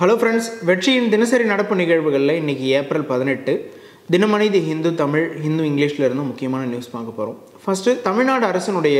hello friends வெற்றியின் தினசரி நடப்பு நிகழ்வுகளில் இன்றைக்கி ஏப்ரல் பதினெட்டு தினமணி தி ஹிந்து தமிழ் ஹிந்து இங்கிலீஷில் இருந்து முக்கியமான நியூஸ் பார்க்க போகிறோம் ஃபஸ்ட்டு தமிழ்நாடு அரசினுடைய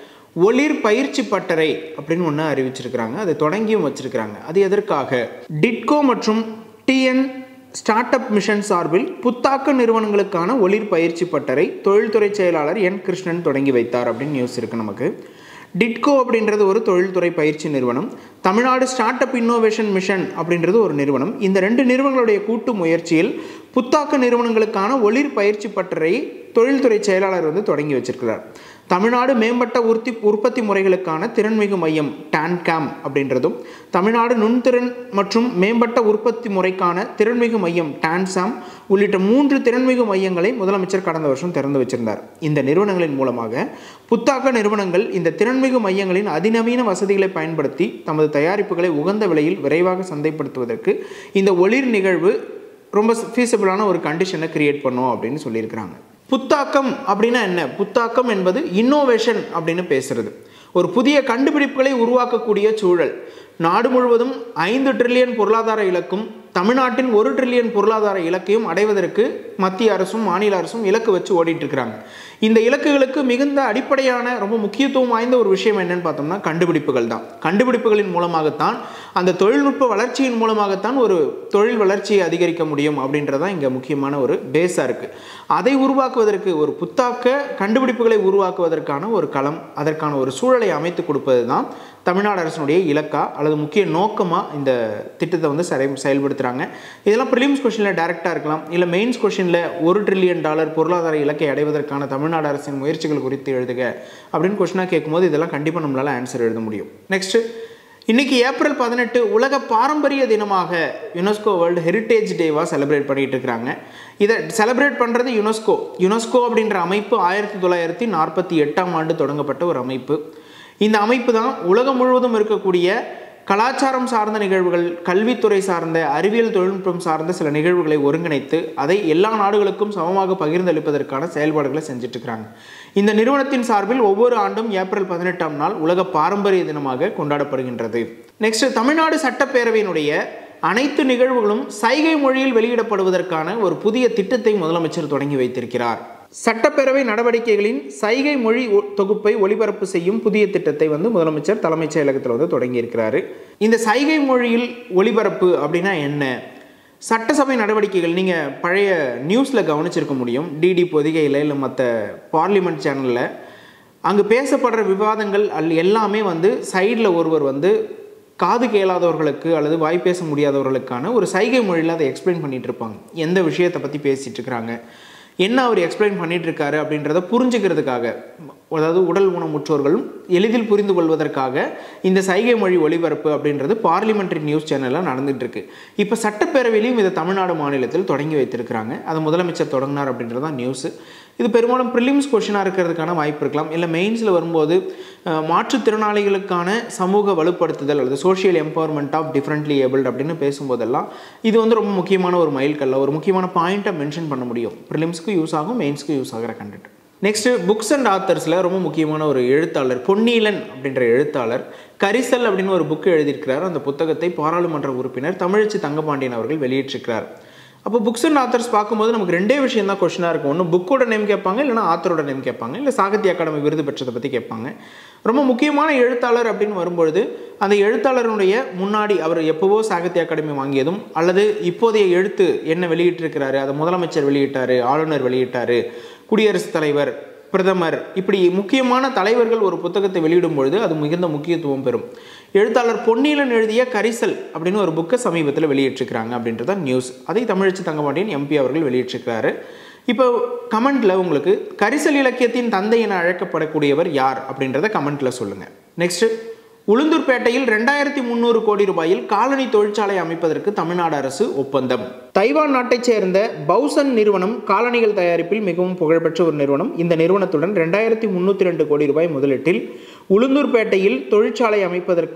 ஒளிர் பயிற்சி பட்டறை அப்படின்னு ஒன்று அறிவிச்சிருக்கிறாங்க அதை தொடங்கியும் வச்சிருக்கிறாங்க அது எதற்காக டிட்கோ மற்றும் டிஎன் ஸ்டார்ட் அப் மிஷன் சார்பில் புத்தாக்க நிறுவனங்களுக்கான ஒளிர் பயிற்சி பட்டறை தொழில்துறை செயலாளர் என் கிருஷ்ணன் தொடங்கி வைத்தார் அப்படின்னு நியூஸ் இருக்குது நமக்கு டிட்கோ அப்படின்றது ஒரு தொழில்துறை பயிற்சி நிறுவனம் Tamil Nadu start up innovation mission அப்படின்றது ஒரு நிறுவனம் இந்த ரெண்டு நிறுவனங்களுடைய கூட்டு முயற்சியில் புத்தாக்க நிறுவனங்களுக்கான ஒளிர் பயிற்சி பட்டறை தொழில்துறை செயலாளர் வந்து தொடங்கி வச்சிருக்கிறார் தமிழ்நாடு மேம்பட்ட உற்பத்தி உற்பத்தி முறைகளுக்கான திறன்மிகு மையம் டான்கேம் அப்படின்றதும் தமிழ்நாடு நுண்திறன் மற்றும் மேம்பட்ட உற்பத்தி முறைக்கான திறன்மிகு மையம் டான்சாம் உள்ளிட்ட மூன்று திறன்மிகு மையங்களை முதலமைச்சர் கடந்த வருஷம் திறந்து வச்சிருந்தார் இந்த நிறுவனங்களின் மூலமாக புத்தாக்க நிறுவனங்கள் இந்த திறன்மிகு மையங்களின் அதிநவீன வசதிகளை பயன்படுத்தி தமது தயாரிப்புகளை உகந்த விலையில் விரைவாக சந்தைப்படுத்துவதற்கு இந்த ஒளிர் நிகழ்வு ரொம்ப ஃபீஸபிளான ஒரு கண்டிஷனை கிரியேட் பண்ணும் அப்படின்னு சொல்லியிருக்கிறாங்க புத்தாக்கம் அப்படின்னா என்ன புத்தாக்கம் என்பது இன்னோவேஷன் அப்படின்னு பேசுறது ஒரு புதிய கண்டுபிடிப்புகளை உருவாக்கக்கூடிய சூழல் நாடு முழுவதும் ஐந்து ட்ரில்லியன் பொருளாதார இலக்கும் தமிழ்நாட்டின் ஒரு ட்ரில்லியன் பொருளாதார இலக்கையும் அடைவதற்கு மத்திய அரசும் மாநில அரசும் இலக்கு வச்சு ஓடிட்டு இருக்கிறாங்க இந்த இலக்குகளுக்கு மிகுந்த அடிப்படையான ரொம்ப முக்கியத்துவம் வாய்ந்த ஒரு விஷயம் என்னன்னு பார்த்தோம்னா கண்டுபிடிப்புகள் தான் கண்டுபிடிப்புகளின் மூலமாகத்தான் அந்த தொழில்நுட்ப வளர்ச்சியின் மூலமாகத்தான் ஒரு தொழில் வளர்ச்சியை அதிகரிக்க முடியும் அப்படின்றதான் இங்கே முக்கியமான ஒரு பேஸாக இருக்குது அதை உருவாக்குவதற்கு ஒரு புத்தாக்க கண்டுபிடிப்புகளை உருவாக்குவதற்கான ஒரு களம் அதற்கான ஒரு சூழலை அமைத்து கொடுப்பது தான் தமிழ்நாடு அரசினுடைய இலக்கா அல்லது முக்கிய நோக்கமாக இந்த திட்டத்தை வந்து செயல் செயல்படுத்துகிறாங்க இதெல்லாம் ப்ரிலிம்ஸ் கொஷினில் டேரெக்டாக இருக்கலாம் இல்லை மெயின்ஸ் கொஷினில் ஒரு ட்ரில்லியன் டாலர் பொருளாதார இலக்கை அடைவதற்கான தமிழ்நாடு அரசின் முயற்சிகள் குறித்து எழுதுக அப்படின்னு கொஷினாக கேட்கும்போது இதெல்லாம் கண்டிப்பாக நம்மளால் ஆன்சர் எழுத முடியும் நெக்ஸ்ட்டு இன்னைக்கு ஏப்ரல் பதினெட்டு உலக பாரம்பரிய தினமாக யுனெஸ்கோ வேர்ல்டு ஹெரிட்டேஜ் டேவாக செலிப்ரேட் பண்ணிட்டு இருக்கிறாங்க இதை செலிப்ரேட் பண்ணுறது யுனெஸ்கோ யுனெஸ்கோ அப்படின்ற அமைப்பு ஆயிரத்தி தொள்ளாயிரத்தி நாற்பத்தி எட்டாம் ஆண்டு தொடங்கப்பட்ட ஒரு அமைப்பு இந்த அமைப்பு தான் உலகம் முழுவதும் இருக்கக்கூடிய கலாச்சாரம் சார்ந்த நிகழ்வுகள் கல்வித்துறை சார்ந்த அறிவியல் தொழில்நுட்பம் சார்ந்த சில நிகழ்வுகளை ஒருங்கிணைத்து அதை எல்லா நாடுகளுக்கும் சமமாக பகிர்ந்தளிப்பதற்கான செயல்பாடுகளை செஞ்சுட்டு இருக்கிறாங்க இந்த நிறுவனத்தின் சார்பில் ஒவ்வொரு ஆண்டும் ஏப்ரல் பதினெட்டாம் நாள் உலக பாரம்பரிய தினமாக கொண்டாடப்படுகின்றது நெக்ஸ்ட் தமிழ்நாடு சட்டப்பேரவையினுடைய அனைத்து நிகழ்வுகளும் சைகை மொழியில் வெளியிடப்படுவதற்கான ஒரு புதிய திட்டத்தை முதலமைச்சர் தொடங்கி வைத்திருக்கிறார் சட்டப்பேரவை நடவடிக்கைகளின் சைகை மொழி தொகுப்பை ஒளிபரப்பு செய்யும் புதிய திட்டத்தை வந்து முதலமைச்சர் தலைமைச் செயலகத்தில் வந்து தொடங்கியிருக்கிறாரு இந்த சைகை மொழியில் ஒளிபரப்பு அப்படின்னா என்ன சட்டசபை நடவடிக்கைகள் நீங்கள் பழைய நியூஸில் கவனிச்சிருக்க முடியும் டிடி பொதிகையில் இல்லை மற்ற பார்லிமெண்ட் சேனலில் அங்கே பேசப்படுற விவாதங்கள் அல் எல்லாமே வந்து சைடில் ஒருவர் வந்து காது கேளாதவர்களுக்கு அல்லது வாய் பேச முடியாதவர்களுக்கான ஒரு சைகை மொழியில் அதை எக்ஸ்பிளைன் பண்ணிகிட்டு இருப்பாங்க எந்த விஷயத்தை பற்றி பேசிகிட்டு இருக்கிறாங்க என்ன அவர் எக்ஸ்பிளைன் பண்ணிட்டு இருக்காரு அப்படின்றத புரிஞ்சுக்கிறதுக்காக அதாவது உடல் ஊனமுற்றோர்களும் எளிதில் புரிந்து கொள்வதற்காக இந்த சைகை மொழி ஒளிபரப்பு அப்படின்றது பார்லிமெண்ட்ரி நியூஸ் சேனலில் நடந்துட்டு இருக்கு இப்போ சட்டப்பேரவையிலையும் இதை தமிழ்நாடு மாநிலத்தில் தொடங்கி வைத்திருக்கிறாங்க அதை முதலமைச்சர் தொடங்கினார் அப்படின்றது தான் நியூஸ் இது பெரும்பாலும் ப்ரிலிம்ஸ் கொஷினாக இருக்கிறதுக்கான வாய்ப்பு இருக்கலாம் இல்லை மெயின்ஸில் வரும்போது மாற்றுத்திறனாளிகளுக்கான சமூக வலுப்படுத்துதல் அல்லது social empowerment of differently abled அப்படின்னு பேசும்போதெல்லாம் இது வந்து ரொம்ப முக்கியமான ஒரு மைல்கல்ல ஒரு முக்கியமான பாயிண்ட்டை மென்ஷன் பண்ண முடியும் ப்ரிலிம்ஸ்க்கு யூஸ் ஆகும் மெயின்ஸ்க்கு யூஸ் ஆகிற கண்டென்ட் நெக்ஸ்ட்டு புக்ஸ் அண்ட் ஆத்தர்ஸில் ரொம்ப முக்கியமான ஒரு எழுத்தாளர் பொன்னீலன் அப்படின்ற எழுத்தாளர் கரிசல் அப்படின்னு ஒரு புக்கு எழுதியிருக்கிறார் அந்த புத்தகத்தை பாராளுமன்ற உறுப்பினர் தமிழச்சி தங்கபாண்டியன் அவர்கள் வெளியிட்டிருக்கிறார் அப்போ புக்ஸ் அண்ட் ஆத்தர்ஸ் பார்க்கும்போது நமக்கு ரெண்டே விஷயம் தான் கொஷனாக இருக்கும் ஒன்று புக்கோட நேம் கேட்பாங்க இல்லைனா ஆத்தரோட நேம் கேட்பாங்க இல்லை சாகித்ய அகாடமி விருது பெற்றதை பற்றி கேட்பாங்க ரொம்ப முக்கியமான எழுத்தாளர் அப்படின்னு வரும்பொழுது அந்த எழுத்தாளருடைய முன்னாடி அவர் எப்போவோ சாகித்ய அகாடமி வாங்கியதும் அல்லது இப்போதைய எழுத்து என்ன வெளியிட்டிருக்கிறாரு அதை முதலமைச்சர் வெளியிட்டார் ஆளுநர் வெளியிட்டார் குடியரசுத் தலைவர் பிரதமர் இப்படி முக்கியமான தலைவர்கள் ஒரு புத்தகத்தை வெளியிடும் பொழுது அது மிகுந்த முக்கியத்துவம் பெறும் எழுத்தாளர் பொன்னீலன் எழுதிய கரிசல் அப்படின்னு ஒரு புக்கை சமீபத்தில் வெளியிட்டிருக்கிறாங்க அப்படின்றது தான் நியூஸ் அதை தமிழச்சி தங்கமாண்டியன் எம்பி அவர்கள் வெளியிட்டிருக்கிறாரு இப்போ கமெண்ட்டில் உங்களுக்கு கரிசல் இலக்கியத்தின் தந்தை என அழைக்கப்படக்கூடியவர் யார் அப்படின்றத கமெண்ட்டில் சொல்லுங்கள் நெக்ஸ்ட்டு உளுந்தூர்பேட்டையில் ரெண்டாயிரத்தி முந்நூறு கோடி ரூபாயில் காலனி தொழிற்சாலை அமைப்பதற்கு தமிழ்நாடு அரசு ஒப்பந்தம் தைவான் நாட்டைச் சேர்ந்த பவுசன் நிறுவனம் காலணிகள் தயாரிப்பில் மிகவும் புகழ்பெற்ற ஒரு நிறுவனம் இந்த நிறுவனத்துடன் ரெண்டாயிரத்தி முந்நூற்றி ரெண்டு கோடி ரூபாய் முதலீட்டில் உளுந்தூர்பேட்டையில் தொழிற்சாலை அமைப்பதற்கும்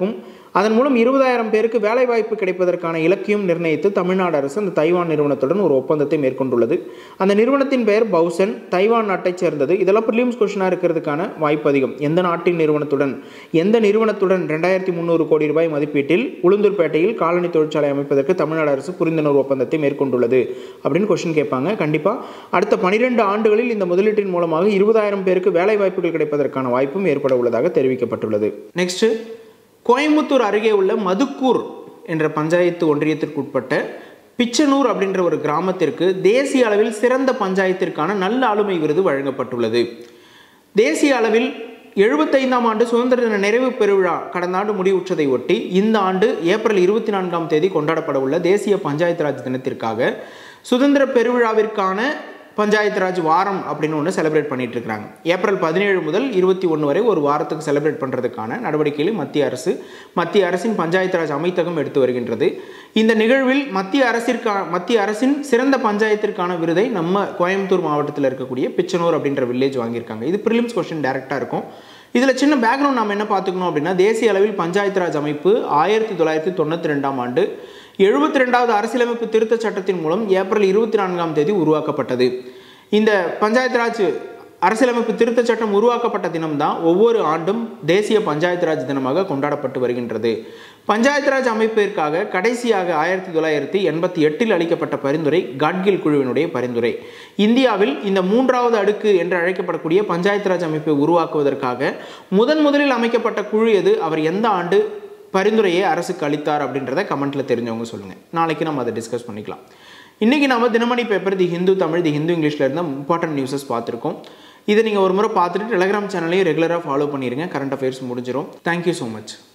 அதன் மூலம் இருபதாயிரம் பேருக்கு வேலைவாய்ப்பு கிடைப்பதற்கான இலக்கையும் நிர்ணயித்து தமிழ்நாடு அரசு அந்த தைவான் நிறுவனத்துடன் ஒரு ஒப்பந்தத்தை மேற்கொண்டுள்ளது அந்த நிறுவனத்தின் பெயர் பவுசன் தைவான் நாட்டைச் சேர்ந்தது இதெல்லாம் ப்ரிலிம்ஸ் கொஸ்டினாக இருக்கிறதுக்கான வாய்ப்பு அதிகம் எந்த நாட்டின் நிறுவனத்துடன் எந்த நிறுவனத்துடன் ரெண்டாயிரத்தி முந்நூறு கோடி ரூபாய் மதிப்பீட்டில் உளுந்தூர்பேட்டையில் காலனி தொழிற்சாலை அமைப்பதற்கு தமிழ்நாடு அரசு புரிந்துணர்வு ஒப்பந்தத்தை மேற்கொண்டுள்ளது அப்படின்னு கொஸ்டின் கேட்பாங்க கண்டிப்பாக அடுத்த பனிரெண்டு ஆண்டுகளில் இந்த முதலீட்டின் மூலமாக இருபதாயிரம் பேருக்கு வேலை வாய்ப்புகள் கிடைப்பதற்கான வாய்ப்பும் ஏற்பட உள்ளதாக தெரிவிக்கப்பட்டுள்ளது நெக்ஸ்ட் கோயம்புத்தூர் அருகே உள்ள மதுக்கூர் என்ற பஞ்சாயத்து ஒன்றியத்திற்குட்பட்ட பிச்சனூர் அப்படின்ற ஒரு கிராமத்திற்கு தேசிய அளவில் சிறந்த பஞ்சாயத்திற்கான நல்ல ஆளுமை விருது வழங்கப்பட்டுள்ளது தேசிய அளவில் எழுபத்தைந்தாம் ஆண்டு சுதந்திர தின நிறைவு பெருவிழா கடந்த ஆண்டு முடிவுற்றதை ஒட்டி இந்த ஆண்டு ஏப்ரல் இருபத்தி நான்காம் தேதி கொண்டாடப்பட உள்ள தேசிய பஞ்சாயத்து ராஜ் தினத்திற்காக சுதந்திர பெருவிழாவிற்கான பஞ்சாயத்து ராஜ் வாரம் அப்படின்னு ஒன்று செலிப்ரேட் பண்ணிட்டு இருக்காங்க ஏப்ரல் பதினேழு முதல் இருபத்தி ஒன்று வரை ஒரு வாரத்துக்கு செலிப்ரேட் பண்ணுறதுக்கான நடவடிக்கைகளை மத்திய அரசு மத்திய அரசின் பஞ்சாயத்து ராஜ் அமைத்தகம் எடுத்து வருகின்றது இந்த நிகழ்வில் மத்திய அரசிற்கா மத்திய அரசின் சிறந்த பஞ்சாயத்திற்கான விருதை நம்ம கோயம்புத்தூர் மாவட்டத்தில் இருக்கக்கூடிய பிச்சனூர் அப்படின்ற வில்லேஜ் வாங்கியிருக்காங்க இது ப்ரிலிம்ஸ் கொஸ்டின் டேரெக்டாக இருக்கும் இதில் சின்ன பேக்ரவுண்ட் நம்ம என்ன பார்த்துக்கணும் அப்படின்னா தேசிய அளவில் பஞ்சாயத்து ராஜ் அமைப்பு ஆயிரத்தி தொள்ளாயிரத்தி தொண்ணூற்றி ரெண்டாம் ஆண்டு எழுபத்தி ரெண்டாவது அரசியலமைப்பு திருத்தச் சட்டத்தின் மூலம் ஏப்ரல் இருபத்தி நான்காம் தேதி உருவாக்கப்பட்டது இந்த பஞ்சாயத்து ராஜ் அரசியலமைப்பு திருத்தச் சட்டம் உருவாக்கப்பட்ட தினம்தான் ஒவ்வொரு ஆண்டும் தேசிய பஞ்சாயத்து ராஜ் தினமாக கொண்டாடப்பட்டு வருகின்றது பஞ்சாயத்து ராஜ் அமைப்பிற்காக கடைசியாக ஆயிரத்தி தொள்ளாயிரத்தி எண்பத்தி எட்டில் அளிக்கப்பட்ட பரிந்துரை காட்கில் குழுவினுடைய பரிந்துரை இந்தியாவில் இந்த மூன்றாவது அடுக்கு என்று அழைக்கப்படக்கூடிய பஞ்சாயத்து ராஜ் அமைப்பை உருவாக்குவதற்காக முதன் முதலில் அமைக்கப்பட்ட குழு எது அவர் எந்த ஆண்டு பரிந்துரையை அரசுக்கு அளித்தார் அப்படின்றத கமெண்ட்டில் தெரிஞ்சவங்க சொல்லுங்கள் நாளைக்கு நம்ம அதை டிஸ்கஸ் பண்ணிக்கலாம் இன்றைக்கி நம்ம Dinamani paper the Hindu Tamil the Hindu இங்கிலீஷில் இருந்த இம்பார்ட்டன்ட் நியூஸஸ் பார்த்துருக்கோம் இதை நீங்கள் ஒரு முறை பார்த்துட்டு டெலிகிராம் சேனலையும் ரெகுலராக ஃபாலோ பண்ணிடுங்க கரண்ட் அஃபேர்ஸ் முடிஞ்சிடும் தேங்க்யூ ஸோ மச்